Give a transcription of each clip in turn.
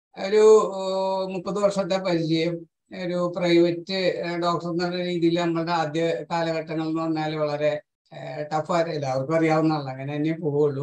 ഒരു മുപ്പത് വർഷത്തെ പരിചയം ഒരു പ്രൈവറ്റ് ഡോക്ടർ എന്നുള്ള രീതിയിൽ നമ്മളുടെ ആദ്യ കാലഘട്ടങ്ങൾ എന്ന് പറഞ്ഞാൽ വളരെ ടഫായിട്ട് എല്ലാവർക്കും അറിയാവുന്നതാണ് അങ്ങനെ തന്നെ പോവുള്ളൂ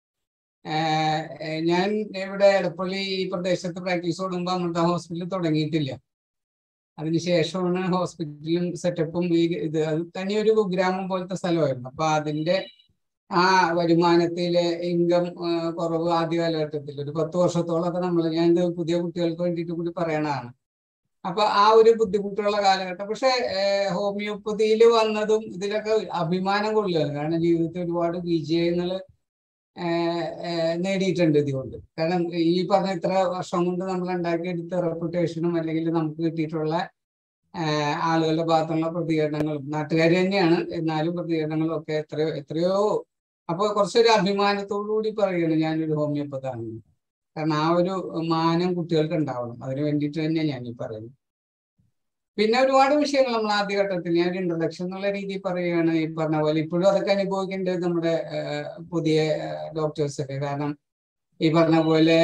ഞാൻ ഇവിടെ എടപ്പള്ളി ഈ പ്രദേശത്ത് പ്രാക്ടീസ് തുടങ്ങുമ്പോൾ അമൃത ഹോസ്പിറ്റൽ തുടങ്ങിയിട്ടില്ല അതിനുശേഷമാണ് ഹോസ്പിറ്റലും സെറ്റപ്പും ഈ ഇത് അത് തനിയൊരു കുഗ്രാമം പോലത്തെ സ്ഥലമായിരുന്നു അപ്പൊ അതിന്റെ ആ വരുമാനത്തിലെ ഇൻകം കുറവ് ആദ്യ കാലഘട്ടത്തിൽ ഒരു പത്ത് വർഷത്തോളമൊക്കെ നമ്മൾ ഞാൻ ഇത് പുതിയ കുട്ടികൾക്ക് വേണ്ടിയിട്ട് കൂടി പറയണതാണ് അപ്പൊ ആ ഒരു ബുദ്ധിമുട്ടുള്ള കാലഘട്ടം പക്ഷെ ഹോമിയോപ്പതിയിൽ വന്നതും ഇതിലൊക്കെ അഭിമാനം കൊള്ളുകയാണ് കാരണം ജീവിതത്തിൽ ഒരുപാട് വിജയങ്ങൾ നേടിയിട്ടുണ്ട് ഇതുകൊണ്ട് കാരണം ഈ പറഞ്ഞ ഇത്ര വർഷം കൊണ്ട് നമ്മൾ ഉണ്ടാക്കിയെടുത്ത റെപ്യൂട്ടേഷനും അല്ലെങ്കിൽ നമുക്ക് കിട്ടിയിട്ടുള്ള ആളുകളുടെ ഭാഗത്തുള്ള പ്രതികരണങ്ങളും നാട്ടുകാർ തന്നെയാണ് എന്നാലും പ്രതികരണങ്ങളും ഒക്കെ എത്രയോ എത്രയോ അപ്പോൾ കുറച്ചൊരു അഭിമാനത്തോടു കൂടി പറയുകയാണ് ഞാനൊരു ഹോമിയോപ്പതാണ് കാരണം ആ ഒരു മാനം കുട്ടികൾക്ക് ഉണ്ടാവണം അതിന് വേണ്ടിയിട്ട് തന്നെയാണ് ഞാൻ ഈ പറയുന്നത് പിന്നെ ഒരുപാട് വിഷയങ്ങൾ നമ്മൾ ആദ്യഘട്ടത്തിൽ ഞാൻ ഇൻട്രൊഡക്ഷൻ എന്നുള്ള രീതിയിൽ പറയുകയാണ് ഈ പറഞ്ഞ പോലെ ഇപ്പോഴും അതൊക്കെ അനുഭവിക്കേണ്ടത് നമ്മുടെ പുതിയ ഡോക്ടേഴ്സൊക്കെ കാരണം ഈ പറഞ്ഞ പോലെ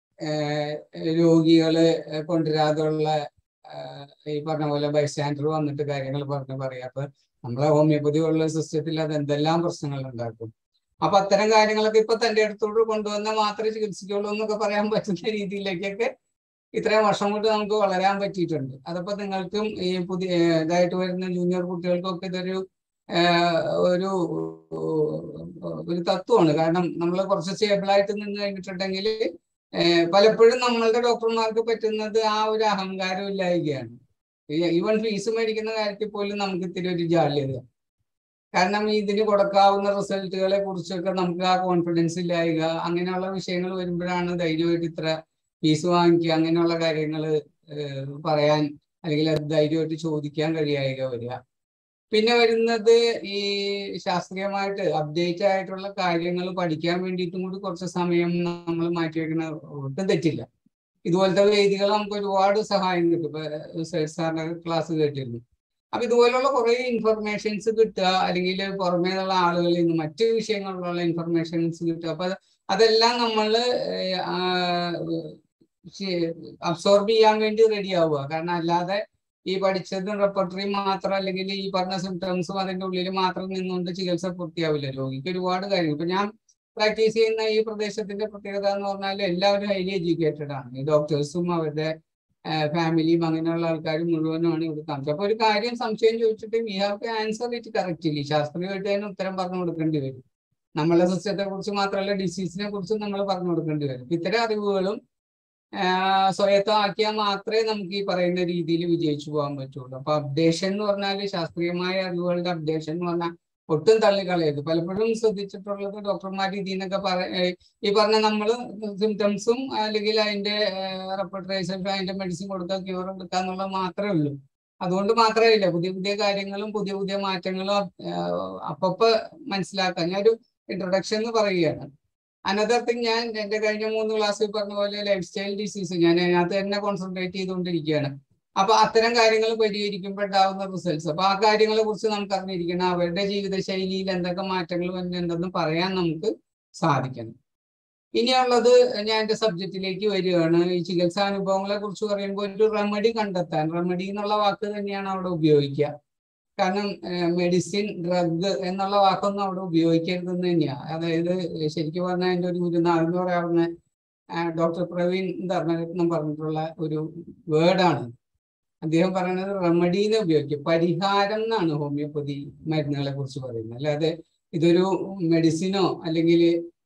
രോഗികള് കൊണ്ടുവരാതുള്ള ഈ പറഞ്ഞ പോലെ ബൈസ്റ്റാൻഡർ വന്നിട്ട് കാര്യങ്ങൾ പറഞ്ഞ് പറയാം അപ്പൊ നമ്മളെ ഹോമിയോപ്പതി ഉള്ള സിസ്റ്റത്തിൽ അത് എന്തെല്ലാം പ്രശ്നങ്ങൾ ഉണ്ടാക്കും അപ്പൊ അത്തരം കാര്യങ്ങളൊക്കെ ഇപ്പൊ തന്റെ അടുത്തോട് കൊണ്ടുവന്നാൽ മാത്രമേ ചികിത്സിക്കുള്ളൂ എന്നൊക്കെ പറയാൻ പറ്റുന്ന രീതിയിലേക്കൊക്കെ ഇത്രയും വർഷം കൊണ്ട് നമുക്ക് വളരാൻ പറ്റിയിട്ടുണ്ട് അതപ്പോ നിങ്ങൾക്കും ഈ പുതിയ ഇതായിട്ട് വരുന്ന ജൂനിയർ കുട്ടികൾക്കൊക്കെ ഇതൊരു ഒരു ഒരു തത്വമാണ് കാരണം നമ്മൾ കുറച്ച് സ്റ്റേബിൾ ആയിട്ട് നിന്ന് കഴിഞ്ഞിട്ടുണ്ടെങ്കിൽ പലപ്പോഴും നമ്മളുടെ ഡോക്ടർമാർക്ക് പറ്റുന്നത് ആ ഒരു അഹങ്കാരം ഇല്ലായികയാണ് ഈവൻ ഫീസ് മേടിക്കുന്ന കാര്യത്തിൽ പോലും നമുക്ക് ഇത്തിരി ഒരു ജാള്യത കാരണം ഇതിന് കൊടുക്കാവുന്ന റിസൾട്ടുകളെ കുറിച്ചൊക്കെ നമുക്ക് ആ കോൺഫിഡൻസ് ഇല്ലായിക അങ്ങനെയുള്ള വിഷയങ്ങൾ വരുമ്പോഴാണ് ധൈര്യമായിട്ട് ഇത്ര ഫീസ് വാങ്ങിക്കുക അങ്ങനെയുള്ള കാര്യങ്ങൾ പറയാൻ അല്ലെങ്കിൽ അത് ധൈര്യമായിട്ട് ചോദിക്കാൻ കഴിയായിക വരിക പിന്നെ വരുന്നത് ഈ ശാസ്ത്രീയമായിട്ട് അപ്ഡേറ്റ് ആയിട്ടുള്ള കാര്യങ്ങൾ പഠിക്കാൻ വേണ്ടിയിട്ടും കൂടി കുറച്ച് സമയം നമ്മൾ മാറ്റിവെക്കുന്ന ഒട്ടും തെറ്റില്ല ഇതുപോലത്തെ വേദികൾ നമുക്ക് ഒരുപാട് സഹായം കിട്ടും ഇപ്പൊ സാറിന്റെ ക്ലാസ് കേട്ടിരുന്നു അപ്പൊ ഇതുപോലുള്ള കുറെ ഇൻഫർമേഷൻസ് കിട്ടുക അല്ലെങ്കിൽ പുറമേ നിന്നുള്ള ആളുകളിൽ നിന്ന് മറ്റു വിഷയങ്ങളിലുള്ള ഇൻഫർമേഷൻസ് കിട്ടുക അപ്പൊ അതെല്ലാം നമ്മൾ അബ്സോർബ് ചെയ്യാൻ വേണ്ടി റെഡി ആവുക കാരണം അല്ലാതെ ഈ പഠിച്ചത് റെപ്പർട്ടറി മാത്രം അല്ലെങ്കിൽ ഈ പറഞ്ഞ സിംറ്റംസും അതിന്റെ ഉള്ളിൽ മാത്രം നിന്നുകൊണ്ട് ചികിത്സ പൂർത്തിയാവില്ല രോഗിക്ക് ഒരുപാട് കാര്യങ്ങൾ ഇപ്പൊ ഞാൻ പ്രാക്ടീസ് ചെയ്യുന്ന ഈ പ്രദേശത്തിന്റെ പ്രത്യേകത എന്ന് പറഞ്ഞാൽ എല്ലാവരും ഹൈലി എഡ്യൂക്കേറ്റഡ് ആണ് ഈ ഡോക്ടേഴ്സും അവരുടെ ഫാമിലിയും അങ്ങനെയുള്ള ആൾക്കാരും മുഴുവനുമാണ് ഇവിടെ താമസം അപ്പൊ ഒരു കാര്യം സംശയം ചോദിച്ചിട്ട് we have to answer it correctly ശാസ്ത്രീയമായിട്ട് തന്നെ ഉത്തരം പറഞ്ഞു കൊടുക്കേണ്ടി വരും നമ്മളെ സിസ്റ്റത്തെ കുറിച്ച് മാത്രമല്ല ഡിസീസിനെ കുറിച്ചും നമ്മൾ പറഞ്ഞു കൊടുക്കേണ്ടി വരും ഇത്തരം അറിവുകളും സ്വയത്തമാക്കിയാൽ മാത്രമേ നമുക്ക് ഈ പറയുന്ന രീതിയിൽ വിജയിച്ചു പോകാൻ പറ്റുള്ളൂ അപ്പൊ അപ്ഡേഷൻ എന്ന് പറഞ്ഞാൽ ശാസ്ത്രീയമായ അറിവുകളുടെ അപ്ഡേഷൻ എന്ന് പറഞ്ഞാൽ ഒട്ടും തള്ളിക്കളയരുത് പലപ്പോഴും ശ്രദ്ധിച്ചിട്ടുള്ളത് ഡോക്ടർമാർ ഇതിൽ നിന്നൊക്കെ പറ ഈ പറഞ്ഞ നമ്മൾ സിംറ്റംസും അല്ലെങ്കിൽ അതിന്റെ റെപ്പർട്ടറൈസേഷൻ അതിന്റെ മെഡിസിൻ കൊടുക്കുക ക്യൂർ എടുക്കുക എന്നുള്ളത് മാത്രമേ ഉള്ളൂ അതുകൊണ്ട് മാത്രമേ ഇല്ല പുതിയ പുതിയ കാര്യങ്ങളും പുതിയ പുതിയ മാറ്റങ്ങളും അപ്പപ്പോ മനസ്സിലാക്കാൻ ഞാനൊരു ഇൻട്രൊഡക്ഷൻ എന്ന് പറയുകയാണ് അനദർ തിങ് ഞാൻ എന്റെ കഴിഞ്ഞ മൂന്ന് ക്ലാസ്സിൽ പറഞ്ഞ പോലെ ലൈഫ് സ്റ്റൈൽ ഡിസീസ് ഞാൻ അതിനകത്ത് തന്നെ കോൺസെൻട്രേറ്റ് ചെയ്തുകൊണ്ടിരിക്കുകയാണ് അപ്പൊ അത്തരം കാര്യങ്ങൾ പരിഹരിക്കുമ്പോൾ ഉണ്ടാവുന്ന റിസൾട്ട്സ് അപ്പൊ ആ കാര്യങ്ങളെ കുറിച്ച് നമുക്ക് അറിഞ്ഞിരിക്കണം അവരുടെ ജീവിതശൈലിയിൽ എന്തൊക്കെ മാറ്റങ്ങൾ വരുന്നുണ്ടെന്ന് പറയാൻ നമുക്ക് സാധിക്കണം ഇനിയുള്ളത് ഞാൻ എന്റെ സബ്ജക്റ്റിലേക്ക് വരികയാണ് ഈ ചികിത്സാ അനുഭവങ്ങളെ കുറിച്ച് പറയുമ്പോൾ ഒരു റെമഡി കണ്ടെത്താൻ റെമഡി എന്നുള്ള വാക്ക് തന്നെയാണ് അവിടെ ഉപയോഗിക്കുക കാരണം മെഡിസിൻ ഡ്രഗ് എന്നുള്ള വാക്കൊന്നും അവിടെ ഉപയോഗിക്കരുതെന്ന് തന്നെയാണ് അതായത് ശരിക്കും പറഞ്ഞാൽ എൻ്റെ ഒരു ഗുരുനാഥ് എന്ന് പറയാവുന്ന ഡോക്ടർ പ്രവീൺ ധർമ്മരത്നം പറഞ്ഞിട്ടുള്ള ഒരു വേർഡാണ് അദ്ദേഹം പറയുന്നത് റെമഡീനെ ഉപയോഗിക്കും പരിഹാരം എന്നാണ് ഹോമിയോപ്പതി മരുന്നുകളെ കുറിച്ച് പറയുന്നത് അല്ലാതെ ഇതൊരു മെഡിസിനോ അല്ലെങ്കിൽ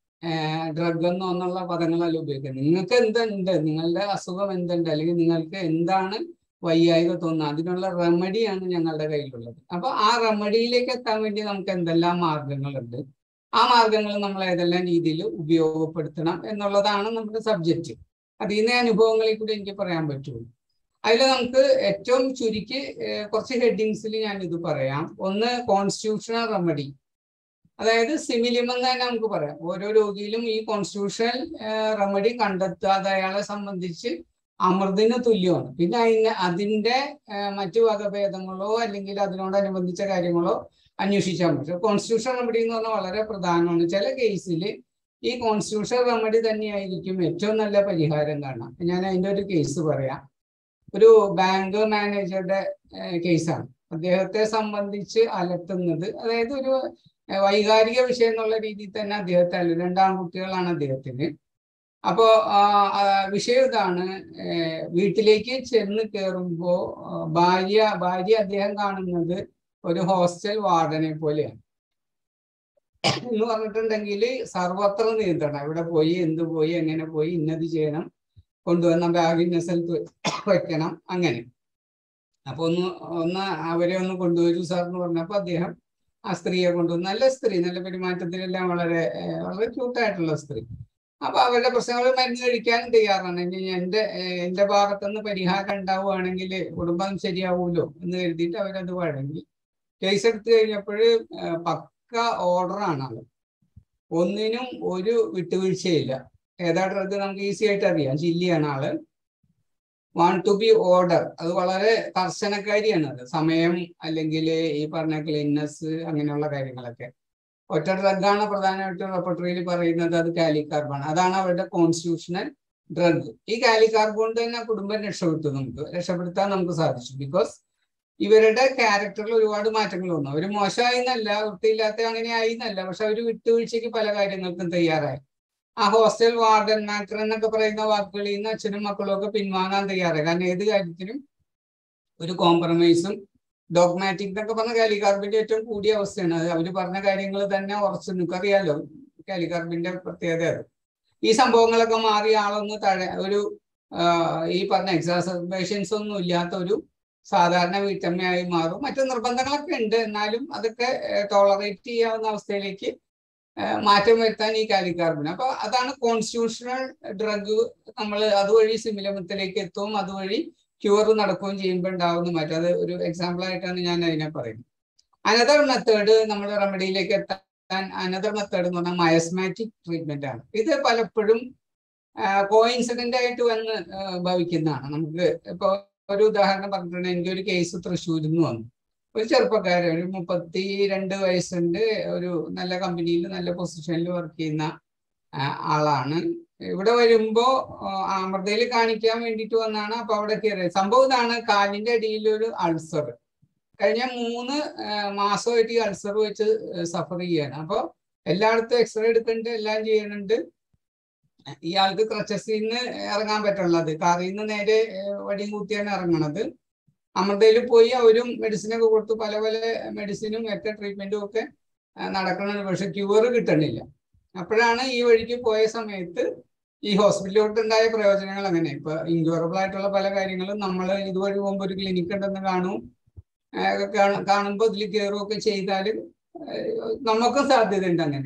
ഡ്രഗ് എന്നോ എന്നുള്ള പദങ്ങളല്ല ഉപയോഗിക്കുന്നത് നിങ്ങൾക്ക് എന്തുണ്ട് നിങ്ങളുടെ അസുഖം എന്തുണ്ട് അല്ലെങ്കിൽ നിങ്ങൾക്ക് എന്താണ് വയ്യായിക തോന്നുന്നത് അതിനുള്ള റെമഡിയാണ് ഞങ്ങളുടെ കയ്യിലുള്ളത് അപ്പൊ ആ റെമഡിയിലേക്ക് എത്താൻ വേണ്ടി നമുക്ക് എന്തെല്ലാം മാർഗങ്ങളുണ്ട് ആ മാർഗങ്ങൾ നമ്മൾ ഏതെല്ലാം രീതിയിൽ ഉപയോഗപ്പെടുത്തണം എന്നുള്ളതാണ് നമ്മുടെ സബ്ജക്റ്റ് അതിൽ നിന്ന് അനുഭവങ്ങളിൽ കൂടി എനിക്ക് പറയാൻ പറ്റുള്ളൂ അതിൽ നമുക്ക് ഏറ്റവും ചുരുക്കി കുറച്ച് ഹെഡിങ്സിൽ ഞാൻ ഇത് പറയാം ഒന്ന് കോൺസ്റ്റിറ്റ്യൂഷണൽ റെമഡി അതായത് സിമിലിം എന്ന് തന്നെ നമുക്ക് പറയാം ഓരോ രോഗിയിലും ഈ കോൺസ്റ്റിറ്റ്യൂഷണൽ റെമഡി കണ്ടെത്തുക അത് അയാളെ സംബന്ധിച്ച് അമൃതിന് തുല്യമാണ് പിന്നെ അതിന് അതിന്റെ മറ്റു വകഭേദങ്ങളോ അല്ലെങ്കിൽ അതിനോടനുബന്ധിച്ച കാര്യങ്ങളോ അന്വേഷിച്ചാൽ മതി കോൺസ്റ്റിറ്റ്യൂഷൻ റെമഡി എന്ന് പറഞ്ഞാൽ വളരെ പ്രധാനമാണ് ചില കേസിൽ ഈ കോൺസ്റ്റിറ്റ്യൂഷൻ റെമഡി തന്നെയായിരിക്കും ഏറ്റവും നല്ല പരിഹാരം കാണാം ഞാൻ അതിന്റെ ഒരു കേസ് പറയാം ഒരു ബാങ്ക് മാനേജറുടെ കേസാണ് അദ്ദേഹത്തെ സംബന്ധിച്ച് അലട്ടുന്നത് അതായത് ഒരു ഏഹ്, വൈകാരിക വിഷയം എന്നുള്ള രീതിയിൽ തന്നെ അദ്ദേഹത്തെ അല്ല രണ്ടാൺകുട്ടികളാണ് അദ്ദേഹത്തിന് അപ്പോ ആ, ആ, വിഷയം ഇതാണ് ഏഹ്, വീട്ടിലേക്ക് ചെന്ന് കയറുമ്പോ ആ, ഭാര്യ ഭാര്യ അദ്ദേഹം കാണുന്നത് ഒരു ഹോസ്റ്റൽ വാർഡനെ പോലെയാണ് എന്ന് പറഞ്ഞിട്ടുണ്ടെങ്കിൽ സർവത്ര നിയന്ത്രണം ഇവിടെ പോയി എന്ത് പോയി എങ്ങനെ പോയി ഇന്നത് ചെയ്യണം കൊണ്ടുവന്ന ബാഗ് ഇന്ന സ്ഥലത്ത് വെക്കണം അങ്ങനെ അപ്പൊ ഒന്ന് ഒന്ന് അവരെ ഒന്ന് കൊണ്ടുവരൂ സാർ എന്ന് പറഞ്ഞപ്പോ അദ്ദേഹം ആ സ്ത്രീയെ കൊണ്ടുവന്നു നല്ല സ്ത്രീ നല്ല പെരുമാറ്റത്തിലെല്ലാം വളരെ ഏഹ്, വളരെ ക്യൂട്ടായിട്ടുള്ള സ്ത്രീ അപ്പൊ അവരുടെ പ്രശ്നങ്ങൾ മരുന്ന് കഴിക്കാനും തയ്യാറാണ് ഇനി എന്റെ ഏഹ്, എന്റെ ഭാഗത്തുനിന്ന് പരിഹാരം ഉണ്ടാവുകയാണെങ്കിൽ കുടുംബം ശരിയാവൂലോ എന്ന് കരുതിയിട്ട് അവരത് വഴങ്ങി കേസ് എടുത്തു കഴിഞ്ഞപ്പോൾ പക്ക ഓർഡറാണ് ആള് ഒന്നിനും ഒരു വിട്ടുവീഴ്ചയില്ല ഏതാ ഡ്രഗ് നമുക്ക് ഈസി ആയിട്ട് അറിയാം ചില്ലിയാണ് ആള് വാണ്ട് ടു ബി ഓർഡർ അത് വളരെ കർശനക്കാരിയാണ് അത് സമയം അല്ലെങ്കിൽ ഈ പറഞ്ഞ ക്ലീൻനെസ് അങ്ങനെയുള്ള കാര്യങ്ങളൊക്കെ ഒറ്റ ഡ്രഗാണ് പ്രധാനമായിട്ടും റെപ്പർട്ടറിയിൽ പറയുന്നത് അത് കാലിക്കാർബാണ് അതാണ് അവരുടെ കോൺസ്റ്റിറ്റ്യൂഷണൽ ഡ്രഗ് ഈ കാലിക്കാർബ് കൊണ്ട് തന്നെ കുടുംബം രക്ഷപ്പെട്ടു നമുക്ക് രക്ഷപ്പെടുത്താൻ നമുക്ക് സാധിച്ചു ബിക്കോസ് ഇവരുടെ ക്യാരക്ടറിൽ ഒരുപാട് മാറ്റങ്ങൾ വന്നു അവർ മോശമായി എന്നല്ല വൃത്തിയില്ലാത്ത അങ്ങനെ ആയി എന്നല്ല പക്ഷെ അവർ വിട്ടുവീഴ്ചയ്ക്ക് പല കാര്യങ്ങൾക്കും തയ്യാറായി ആ ഹോസ്റ്റൽ വാർഡൻ മാറ്റർ എന്നൊക്കെ പറയുന്ന വാക്കുകളിൽ നിന്ന് അച്ഛനും മക്കളും ഒക്കെ പിൻവാങ്ങാൻ തയ്യാറായി കാരണം ഏത് കാര്യത്തിനും ഒരു കോംപ്രമൈസും ഡോഗ്മാറ്റിക് എന്നൊക്കെ പറഞ്ഞ കാലികാർബിന്റെ ഏറ്റവും കൂടിയ അവസ്ഥയാണ് അത് അവര് പറഞ്ഞ കാര്യങ്ങൾ തന്നെ ഉറച്ചു നിൽക്കും അറിയാലോ കാലികാർബിന്റെ പ്രത്യേകത അത് ഈ സംഭവങ്ങളൊക്കെ മാറി ആളൊന്ന് തഴ ഒരു ആ, ഈ പറഞ്ഞ എക്സാസർബേഷൻസ് ഒന്നും ഇല്ലാത്ത ഒരു സാധാരണ വീട്ടമ്മയായി മാറും മറ്റു നിർബന്ധങ്ങളൊക്കെ ഉണ്ട് എന്നാലും അതൊക്കെ ടോളറേറ്റ് ചെയ്യാവുന്ന അവസ്ഥയിലേക്ക് ആ, മാറ്റം വരുത്താൻ ഈ കാലിക്കാർബിന് അപ്പൊ അതാണ് കോൺസ്റ്റിറ്റ്യൂഷണൽ ഡ്രഗ് നമ്മൾ അതുവഴി സിമിലമത്തിലേക്ക് എത്തും അതുവഴി ക്യൂർ നടക്കുകയും ചെയ്യുമ്പോൾ ഉണ്ടാവുന്ന മാറ്റം അത് ഒരു എക്സാമ്പിൾ ആയിട്ടാണ് ഞാൻ അതിനെ പറയുന്നത് അനദർ മെത്തേഡ് നമ്മുടെ റെമഡിയിലേക്ക് എത്താൻ അനദർ മെത്തേഡ് എന്ന് പറഞ്ഞാൽ മയസ്മാറ്റിക് ട്രീറ്റ്മെന്റ് ആണ് ഇത് പലപ്പോഴും കോയിൻസിഡന്റ് ആയിട്ട് വന്ന് ആ, ഭവിക്കുന്നതാണ് നമുക്ക് ഇപ്പൊ ഒരു ഉദാഹരണം പറഞ്ഞിട്ടുണ്ടെങ്കിൽ എനിക്ക് ഒരു കേസ് തൃശ്ശൂരിൽ നിന്ന് വന്നു ഒരു ചെറുപ്പക്കാരൻ ഒരു മുപ്പത്തി രണ്ട് വയസ്സുണ്ട് ഒരു നല്ല കമ്പനിയിൽ നല്ല പൊസിഷനിൽ വർക്ക് ചെയ്യുന്ന ആ, ആളാണ് ഇവിടെ വരുമ്പോ അമൃതയിൽ കാണിക്കാൻ വേണ്ടിയിട്ട് വന്നാണ് അപ്പൊ അവിടെ കയറിയത് സംഭവം ഇതാണ് കാലിന്റെ അടിയിൽ ഒരു അൾസർ കഴിഞ്ഞ മൂന്ന് ആ, മാസമായിട്ട് ഈ അൾസർ വെച്ച് സഫർ ചെയ്യാണ് അപ്പൊ എല്ലായിടത്തും എക്സ്റേ എടുക്കുന്നുണ്ട് എല്ലാം ചെയ്യുന്നുണ്ട് ഇയാൾക്ക് ക്രച്ചസിൽ നിന്ന് ഇറങ്ങാൻ പറ്റുള്ളത് കാറിൽ നിന്ന് നേരെ ഏഹ്, വടിയും കുത്തിയാണ് ഇറങ്ങണത് അമൃതയിൽ പോയി അവരും മെഡിസിനൊക്കെ കൊടുത്തു പല പല മെഡിസിനും മറ്റേ ട്രീറ്റ്മെന്റും ഒക്കെ ആ, നടക്കണുണ്ട് പക്ഷെ ക്യൂർ കിട്ടണില്ല അപ്പോഴാണ് ഈ വഴിക്ക് പോയ സമയത്ത് ഈ ഹോസ്പിറ്റലിലോട്ട് ഉണ്ടായ പ്രയോജനങ്ങൾ അങ്ങനെ ഇപ്പൊ ഇൻക്യൂറബിൾ ആയിട്ടുള്ള പല കാര്യങ്ങളും നമ്മൾ ഇതുവഴി പോകുമ്പോൾ ഒരു ക്ലിനിക്ക് ഉണ്ടെന്ന് കാണും കാണുമ്പോൾ ഇതിൽ കയറുകയൊക്കെ ചെയ്താൽ നമുക്കും സാധ്യതയുണ്ട് അങ്ങനെ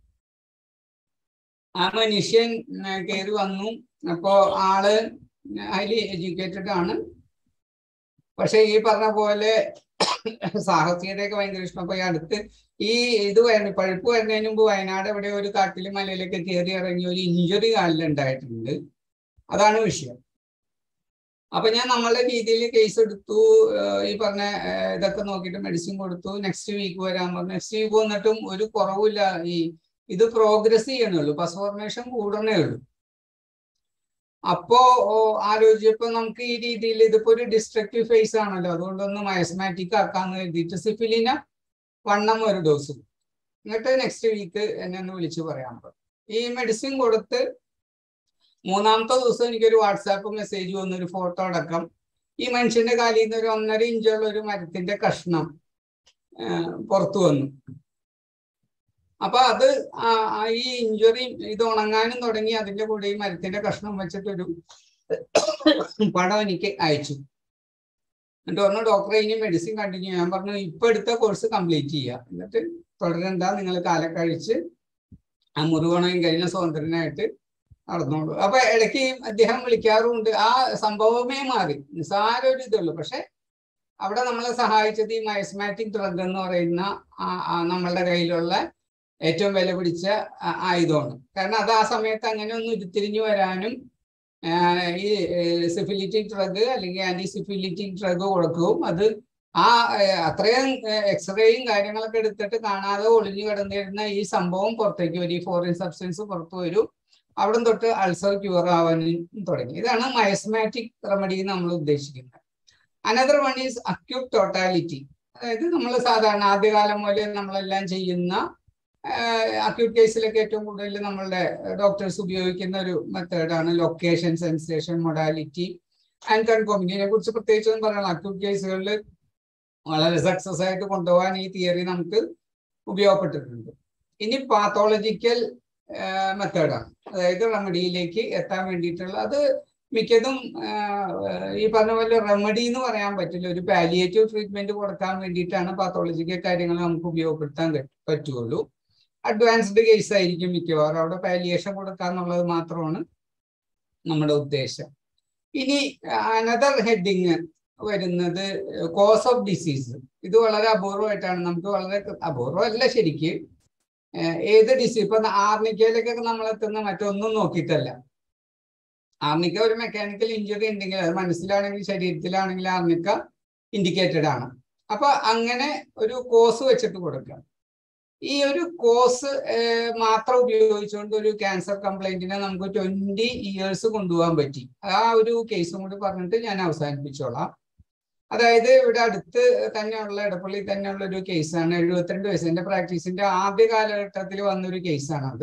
ആ മനുഷ്യൻ കയറി വന്നു അപ്പോ ആള് ഹൈലി എഡ്യൂക്കേറ്റഡ് ആണ് പക്ഷെ ഈ പറഞ്ഞ പോലെ സാഹസികതയൊക്കെ ഭയങ്കര ഇഷ്ടം അപ്പൊ ഈ അടുത്ത് ഈ ഇത് വരണ പഴുപ്പ് വരുന്നതിന് മുമ്പ് വയനാട് എവിടെ ഒരു കാട്ടില് മലയിലേക്ക് കയറി ഇറങ്ങി ഒരു ഇഞ്ചുറി കാലിലുണ്ടായിട്ടുണ്ട് അതാണ് വിഷയം അപ്പൊ ഞാൻ നമ്മളുടെ രീതിയിൽ കേസ് എടുത്തു ഏഹ് ഈ പറഞ്ഞ ഏഹ് ഇതൊക്കെ നോക്കിയിട്ട് മെഡിസിൻ കൊടുത്തു നെക്സ്റ്റ് വീക്ക് വരാൻ പറഞ്ഞു നെക്സ്റ്റ് വീക്ക് വന്നിട്ടും ഒരു കുറവില്ല ഈ ഇത് പ്രോഗ്രസ് ചെയ്യണുള്ളൂ പസ് ഫോർമേഷൻ കൂടണേ ഉള്ളൂ അപ്പോ ഓ, ആലോചിച്ചപ്പോ നമുക്ക് ഈ രീതിയിൽ ഇതിപ്പോ ഒരു ഡിസ്ട്രക്റ്റീവ് ഫേസ് ആണല്ലോ അതുകൊണ്ടൊന്ന് മയസ്മാറ്റിക് ആക്കാന്ന് കരുതിയിട്ട് സിഫിലിന വണ്ണം ഒരു ഡോസ് എന്നിട്ട് നെക്സ്റ്റ് വീക്ക് എന്നെ ഒന്ന് വിളിച്ചു പറയാൻ പറഞ്ഞു ഈ മെഡിസിൻ കൊടുത്ത് മൂന്നാമത്തെ ദിവസം എനിക്കൊരു വാട്സാപ്പ് മെസ്സേജ് വന്നു ഒരു ഫോട്ടോ അടക്കം ഈ മനുഷ്യന്റെ കാലിൽ നിന്ന് ഒരു ഒന്നര ഇഞ്ചുള്ള ഒരു മരത്തിന്റെ കഷ്ണം ആ, പുറത്തു വന്നു അപ്പൊ അത് ആ- ആ ഈ ഇഞ്ചുറി ഇത് ഉണങ്ങാനും തുടങ്ങി അതിന്റെ കൂടെ ഈ മരത്തിന്റെ കഷ്ണം വെച്ചിട്ടൊരു പടം എനിക്ക് അയച്ചു എന്നിട്ട് പറഞ്ഞു ഡോക്ടറെ ഇനി മെഡിസിൻ കണ്ടിന്യൂ ഞാൻ പറഞ്ഞു ഇപ്പൊ എടുത്ത കോഴ്സ് കംപ്ലീറ്റ് ചെയ്യുക എന്നിട്ട് തുടരണ്ട നിങ്ങൾ കാലം കഴിച്ച് ആ മുറിവണയും കഴിഞ്ഞ സ്വതന്ത്രനായിട്ട് നടന്നോളൂ അപ്പൊ ഇടയ്ക്ക് അദ്ദേഹം വിളിക്കാറുമുണ്ട് ആ സംഭവമേ മാറി നിസ്സാര ഒരു ഇതുള്ളൂ പക്ഷെ അവിടെ നമ്മളെ സഹായിച്ചത് ഈ മയസ്മാറ്റിക് ഡ്രഗ് എന്ന് പറയുന്ന ആ- ആ നമ്മളുടെ കയ്യിലുള്ള ഏറ്റവും വില പിടിച്ച ആ- ആയുധമാണ് കാരണം അത് ആ സമയത്ത് അങ്ങനെ ഒന്ന് ഉരുത്തിരിഞ്ഞു വരാനും ആ, ഈ സിഫിലിറ്റിക് ഡ്രഗ് അല്ലെങ്കിൽ ആന്റി സിഫിലിറ്റിക് ഡ്രഗ് കൊടുക്കുകയും അത് ആ ഏഹ്, അത്രയും എക്സ്റേയും കാര്യങ്ങളൊക്കെ എടുത്തിട്ട് കാണാതെ ഒളിഞ്ഞു കിടന്നിരുന്ന ഈ സംഭവം പുറത്തേക്ക് വരും ഈ ഫോറിൻ സബ്സ്റ്റൻസ് പുറത്തു വരും അവിടെ തൊട്ട് അൾസർ ക്യൂർ ആവാനും തുടങ്ങി ഇതാണ് മയസ്മാറ്റിക് റെമഡി നമ്മൾ ഉദ്ദേശിക്കുന്നത് another one is acute totality അതായത് നമ്മൾ സാധാരണ ആദ്യകാലം മുതലേ നമ്മളെല്ലാം ചെയ്യുന്ന അക്യൂട്ട് കേസിലൊക്കെ ഏറ്റവും കൂടുതൽ നമ്മളുടെ ഡോക്ടേഴ്സ് ഉപയോഗിക്കുന്ന ഒരു മെത്തേഡാണ് ലൊക്കേഷൻ സെൻസേഷൻ മൊഡാലിറ്റി ആൻഡ് കൺകോമിനെ കുറിച്ച് പ്രത്യേകിച്ചൊന്നും പറയണം അക്യൂട്ട് കേസുകളിൽ വളരെ സക്സസ് ആയിട്ട് കൊണ്ടുപോകാൻ ഈ തിയറി നമുക്ക് ഉപയോഗപ്പെട്ടിട്ടുണ്ട് ഇനി പാത്തോളജിക്കൽ മെത്തേഡാണ് അതായത് റെമഡിയിലേക്ക് എത്താൻ വേണ്ടിയിട്ടുള്ള അത് മിക്കതും ഈ പറഞ്ഞ പോലെ റെമഡി എന്ന് പറയാൻ പറ്റില്ല ഒരു പാലിയേറ്റീവ് ട്രീറ്റ്മെന്റ് കൊടുക്കാൻ വേണ്ടിയിട്ടാണ് പാത്തോളജിക്കൽ കാര്യങ്ങൾ നമുക്ക് ഉപയോഗപ്പെടുത്താൻ പറ്റുള്ളൂ അഡ്വാൻസ്ഡ് കേസ് ആയിരിക്കും മിക്കവാറും അവിടെ പാലിയേഷൻ കൊടുക്കാന്നുള്ളത് മാത്രമാണ് നമ്മുടെ ഉദ്ദേശം ഇനി അനദർ ഹെഡിങ് വരുന്നത് കോസ് ഓഫ് ഡിസീസ് ഇത് വളരെ അപൂർവമായിട്ടാണ് നമുക്ക് വളരെ അപൂർവമല്ല ശരിക്ക് ഏത് ഡിസീസ് ഇപ്പൊ ആർണിക്കയിലേക്കൊക്കെ നമ്മൾ എത്തുന്ന മറ്റൊന്നും നോക്കിയിട്ടല്ല ആർണിക്ക ഒരു മെക്കാനിക്കൽ ഇഞ്ചുറി ഉണ്ടെങ്കിൽ അത് മനസ്സിലാണെങ്കിൽ ശരീരത്തിലാണെങ്കിൽ ആർണിക്ക ഇൻഡിക്കേറ്റഡ് ആണ് അപ്പൊ അങ്ങനെ ഒരു കോസ് വെച്ചിട്ട് കൊടുക്കാം ഈ ഒരു കോസ് മാത്രം ഉപയോഗിച്ചുകൊണ്ട് ഒരു ക്യാൻസർ കംപ്ലൈന്റിനെ നമുക്ക് ട്വന്റി ഇയേഴ്സ് കൊണ്ടുപോകാൻ പറ്റി ആ ഒരു കേസും കൂടി പറഞ്ഞിട്ട് ഞാൻ അവസാനിപ്പിച്ചോളാം അതായത് ഇവിടെ അടുത്ത് തന്നെയുള്ള ഇടപ്പള്ളി തന്നെയുള്ള ഒരു കേസാണ് എഴുപത്തിരണ്ട് വയസ്സ് എന്റെ പ്രാക്ടീസിന്റെ ആദ്യ കാലഘട്ടത്തിൽ വന്നൊരു കേസാണ് അത്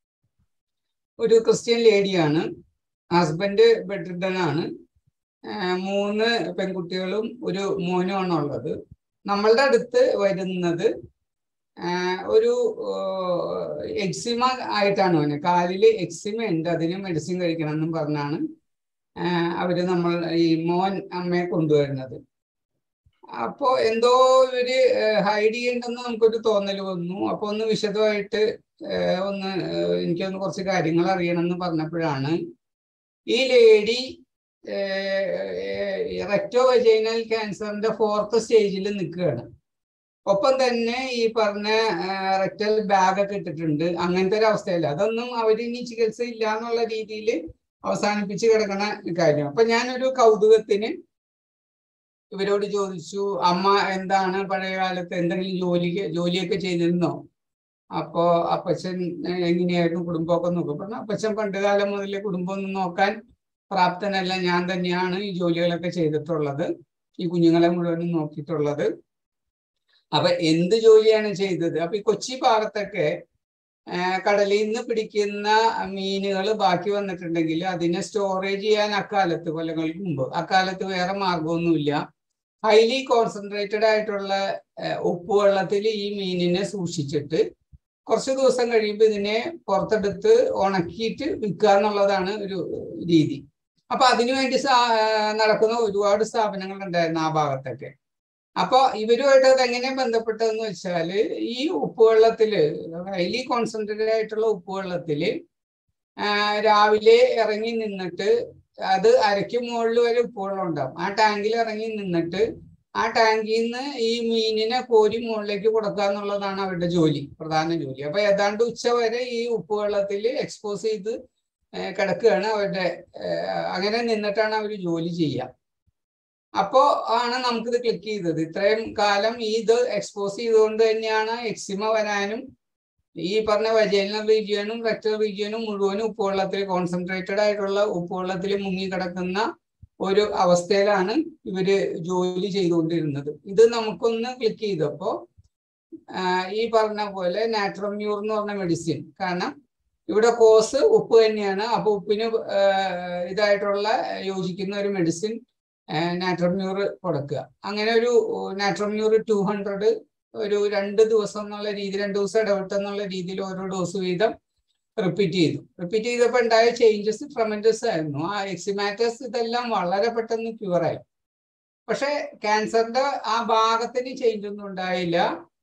ഒരു ക്രിസ്ത്യൻ ലേഡിയാണ് ഹസ്ബൻഡ് ബെഡ്രിഡൻ ആണ് മൂന്ന് പെൺകുട്ടികളും ഒരു മോനുമാണ് ഉള്ളത് നമ്മളുടെ അടുത്ത് വരുന്നത് ഒരു എക്സിമ ആയിട്ടാണ് അവന് കാലിൽ എക്സിമ ഉണ്ട് അതിന് മെഡിസിൻ കഴിക്കണം എന്നും പറഞ്ഞാണ് അവര് നമ്മൾ ഈ മോൻ അമ്മയെ കൊണ്ടുവരുന്നത് അപ്പോ എന്തോ ഇവര് ഹൈഡ് ചെയ്യണ്ടെന്ന് നമുക്കൊരു തോന്നൽ വന്നു അപ്പൊ ഒന്ന് വിശദമായിട്ട് ഒന്ന് എനിക്കൊന്ന് കുറച്ച് കാര്യങ്ങൾ അറിയണം എന്ന് പറഞ്ഞപ്പോഴാണ് ഈ ലേഡി റെക്ടോ വജൈനൽ ക്യാൻസറിന്റെ ഫോർത്ത് സ്റ്റേജിൽ നിൽക്കുകയാണ് ഒപ്പം തന്നെ ഈ പറഞ്ഞ റെക്ടൽ ബാഗ് ഒക്കെ ഇട്ടിട്ടുണ്ട് അങ്ങനത്തെ ഒരു അവസ്ഥയല്ല അതൊന്നും അവർ ഇനി ചികിത്സ ഇല്ല എന്നുള്ള രീതിയിൽ അവസാനിപ്പിച്ച് കിടക്കണ കാര്യം അപ്പൊ ഞാനൊരു കൗതുകത്തിന് ഇവരോട് ചോദിച്ചു അമ്മ എന്താണ് പഴയ കാലത്ത് എന്തെങ്കിലും ജോലി ജോലിയൊക്കെ ചെയ്തിരുന്നോ അപ്പോ അപ്പച്ചൻ എങ്ങനെയായിരുന്നു കുടുംബമൊക്കെ നോക്കും പറഞ്ഞു അപ്പച്ചൻ പണ്ടുകാലം മുതലേ കുടുംബം ഒന്നും നോക്കാൻ പ്രാപ്തനല്ല ഞാൻ തന്നെയാണ് ഈ ജോലികളൊക്കെ ചെയ്തിട്ടുള്ളത് ഈ കുഞ്ഞുങ്ങളെ മുഴുവനും നോക്കിയിട്ടുള്ളത് അപ്പൊ എന്ത് ജോലിയാണ് ചെയ്തത് അപ്പൊ ഈ കൊച്ചി ഭാഗത്തൊക്കെ കടലിൽ നിന്ന് പിടിക്കുന്ന മീനുകൾ ബാക്കി വന്നിട്ടുണ്ടെങ്കിൽ അതിനെ സ്റ്റോറേജ് ചെയ്യാൻ അക്കാലത്ത് കൊല്ലങ്ങൾക്ക് മുമ്പ് അക്കാലത്ത് വേറെ മാർഗമൊന്നുമില്ല ഹൈലി കോൺസെൻട്രേറ്റഡ് ആയിട്ടുള്ള ഉപ്പുവെള്ളത്തിൽ ഈ മീനിനെ സൂക്ഷിച്ചിട്ട് കുറച്ച് ദിവസം കഴിയുമ്പോൾ ഇതിനെ പുറത്തെടുത്ത് ഉണക്കിയിട്ട് വിൽക്കുക എന്നുള്ളതാണ് ഒരു രീതി അപ്പൊ അതിനുവേണ്ടി നടക്കുന്ന ഒരുപാട് സ്ഥാപനങ്ങൾ ഉണ്ടായിരുന്നു ആ ഭാഗത്തൊക്കെ അപ്പൊ ഇവരുമായിട്ട് അത് എങ്ങനെ ബന്ധപ്പെട്ടതെന്ന് വെച്ചാല് ഈ ഉപ്പുവെള്ളത്തില് ഹൈലി കോൺസെൻട്രേറ്റഡ് ആയിട്ടുള്ള ഉപ്പുവെള്ളത്തില് രാവിലെ ഇറങ്ങി നിന്നിട്ട് അത് അരയ്ക്ക് മുകളിൽ വരെ ഉപ്പുവെള്ളം ഉണ്ടാവും ആ ടാങ്കിൽ ഇറങ്ങി നിന്നിട്ട് ആ ടാങ്കിൽ നിന്ന് ഈ മീനിനെ കോരി മുകളിലേക്ക് കൊടുക്കുക എന്നുള്ളതാണ് അവരുടെ ജോലി പ്രധാന ജോലി അപ്പൊ ഏതാണ്ട് ഉച്ച വരെ ഈ ഉപ്പുവെള്ളത്തിൽ എക്സ്പോസ് ചെയ്ത് കിടക്കുകയാണ് അവരുടെ അങ്ങനെ നിന്നിട്ടാണ് അവർ ജോലി ചെയ്യുക അപ്പോ ആണ് നമുക്കിത് ക്ലിക്ക് ചെയ്തത് ഇത്രയും കാലം ഇത് എക്സ്പോസ് ചെയ്തുകൊണ്ട് തന്നെയാണ് എക്സിമ വരാനും ഈ പറഞ്ഞ വജൈനൽ റീജിയനും റെക്ടൽ റീജിയനും മുഴുവനും ഉപ്പുവെള്ളത്തിൽ കോൺസെൻട്രേറ്റഡ് ആയിട്ടുള്ള ഉപ്പുവെള്ളത്തിൽ മുങ്ങിക്കിടക്കുന്ന ഒരു അവസ്ഥയിലാണ് ഇവര് ജോലി ചെയ്തുകൊണ്ടിരുന്നത് ഇത് നമുക്കൊന്ന് ക്ലിക്ക് ചെയ്തപ്പോ ഈ പറഞ്ഞ പോലെ നാട്രോമ്യൂർ എന്ന് പറഞ്ഞ മെഡിസിൻ കാരണം ഇവിടെ കോസ് ഉപ്പ് തന്നെയാണ് അപ്പൊ ഉപ്പിന് ഇതായിട്ടുള്ള യോജിക്കുന്ന ഒരു മെഡിസിൻ നാട്രോമ്യൂർ കൊടുക്കുക അങ്ങനെ ഒരു നാട്രോമ്യൂർ ടു ഹൺഡ്രഡ് ഒരു രണ്ട് ദിവസം എന്നുള്ള രീതി രണ്ട് ദിവസം ഇടവിട്ട് എന്നുള്ള രീതിയിൽ ഓരോ ഡോസ് വീതം റിപ്പീറ്റ് ചെയ്തു റിപ്പീറ്റ് ചെയ്തപ്പോൾ ഉണ്ടായ ചേഞ്ചസ് ട്രമൻഡസ് ആയിരുന്നു ആ എക്സിമാറ്റസ് ഇതെല്ലാം വളരെ പെട്ടെന്ന് ക്യൂറായി പക്ഷെ ക്യാൻസറിന്റെ ആ ഭാഗത്തിന് ചേഞ്ച് ഒന്നും ഉണ്ടായില്ല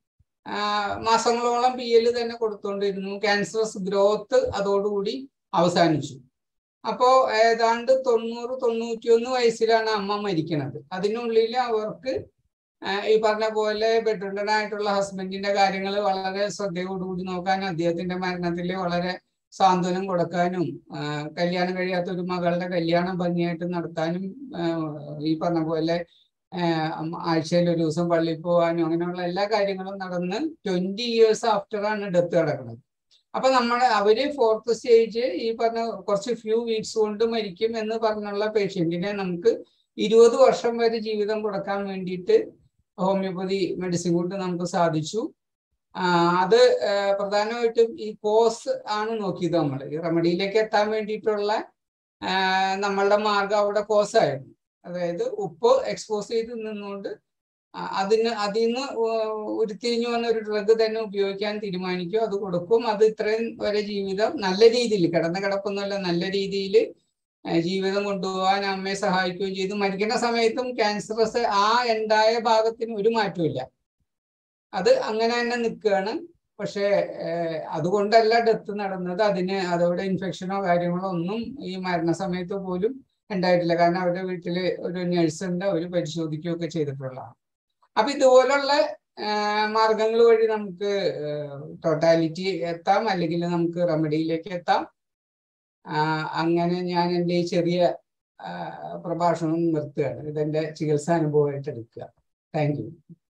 മാസങ്ങളോളം പി എൽ തന്നെ കൊടുത്തുകൊണ്ടിരുന്നു ക്യാൻസറസ് ഗ്രോത്ത് അതോടുകൂടി അവസാനിച്ചു അപ്പോ ഏതാണ്ട് തൊണ്ണൂറ് തൊണ്ണൂറ്റിയൊന്ന് വയസ്സിലാണ് അമ്മ മരിക്കുന്നത് അതിനുള്ളിൽ അവർക്ക് ഈ പറഞ്ഞ പോലെ ബെഡ്രിഡനായിട്ടുള്ള ഹസ്ബൻഡിന്റെ കാര്യങ്ങൾ വളരെ ശ്രദ്ധയോടുകൂടി നോക്കാനും അദ്ദേഹത്തിന്റെ മരണത്തിൽ വളരെ സാന്ത്വനം കൊടുക്കാനും കല്യാണം കഴിയാത്ത ഒരു മകളുടെ കല്യാണം ഭംഗിയായിട്ട് നടത്താനും ഈ പറഞ്ഞ പോലെ ആഴ്ചയിൽ ഒരു ദിവസം പള്ളിയിൽ പോകാനും അങ്ങനെയുള്ള എല്ലാ കാര്യങ്ങളും നടന്ന് ട്വന്റി ഇയേഴ്സ് ആഫ്റ്റർ ആണ് ഡെത്ത് കിടക്കുന്നത് അപ്പൊ നമ്മുടെ അവര് ഫോർത്ത് സ്റ്റേജ് ഈ പറഞ്ഞ കുറച്ച് ഫ്യൂ വീക്സ് കൊണ്ട് മരിക്കും എന്ന് പറഞ്ഞുള്ള പേഷ്യന്റിനെ നമുക്ക് ഇരുപത് വർഷം വരെ ജീവിതം കൊടുക്കാൻ വേണ്ടിയിട്ട് ഹോമിയോപ്പതി മെഡിസിൻ കൊണ്ട് നമുക്ക് സാധിച്ചു അത് പ്രധാനമായിട്ടും ഈ കോസ് ആണ് നോക്കിയത് നമ്മൾ ഈ റെമഡിയിലേക്ക് എത്താൻ വേണ്ടിയിട്ടുള്ള നമ്മളുടെ മാർഗം അവിടെ കോസ് ആയിരുന്നു അതായത് ഉപ്പ് എക്സ്പോസ് ചെയ്ത് നിന്നുകൊണ്ട് അതിന് അതിൽ നിന്ന് ഉരുത്തിരിഞ്ഞു വന്ന ഒരു ഡ്രഗ് തന്നെ ഉപയോഗിക്കാൻ തീരുമാനിക്കും അത് കൊടുക്കും അത് ഇത്രയും വരെ ജീവിതം നല്ല രീതിയിൽ കിടന്ന കിടപ്പൊന്നുമല്ല നല്ല രീതിയിൽ ജീവിതം കൊണ്ടുപോകാൻ അമ്മയെ സഹായിക്കുകയും ചെയ്തു മരിക്കുന്ന സമയത്തും ക്യാൻസറസ് ആ ഉണ്ടായ ഭാഗത്തിന് ഒരു മാറ്റമില്ല അത് അങ്ങനെ തന്നെ നിൽക്കുകയാണ് പക്ഷേ അതുകൊണ്ടല്ല ഡെത്ത് നടന്നത് അതിന് അതോടെ ഇൻഫെക്ഷനോ കാര്യങ്ങളോ ഒന്നും ഈ മരണസമയത്ത് പോലും ഉണ്ടായിട്ടില്ല കാരണം അവരുടെ വീട്ടിൽ ഒരു നഴ്സ് ഉണ്ട് അവർ പരിശോധിക്കുകയൊക്കെ ചെയ്തിട്ടുള്ളതാണ് അപ്പൊ ഇതുപോലുള്ള മാർഗങ്ങൾ വഴി നമുക്ക് ടോട്ടാലിറ്റി എത്താം അല്ലെങ്കിൽ നമുക്ക് റെമഡിയിലേക്ക് എത്താം അങ്ങനെ ഞാൻ എൻ്റെ ഈ ചെറിയ പ്രഭാഷണം നിർത്തുകയാണ് ഇതെന്റെ ചികിത്സാ അനുഭവമായിട്ട് എടുക്കുക താങ്ക് യു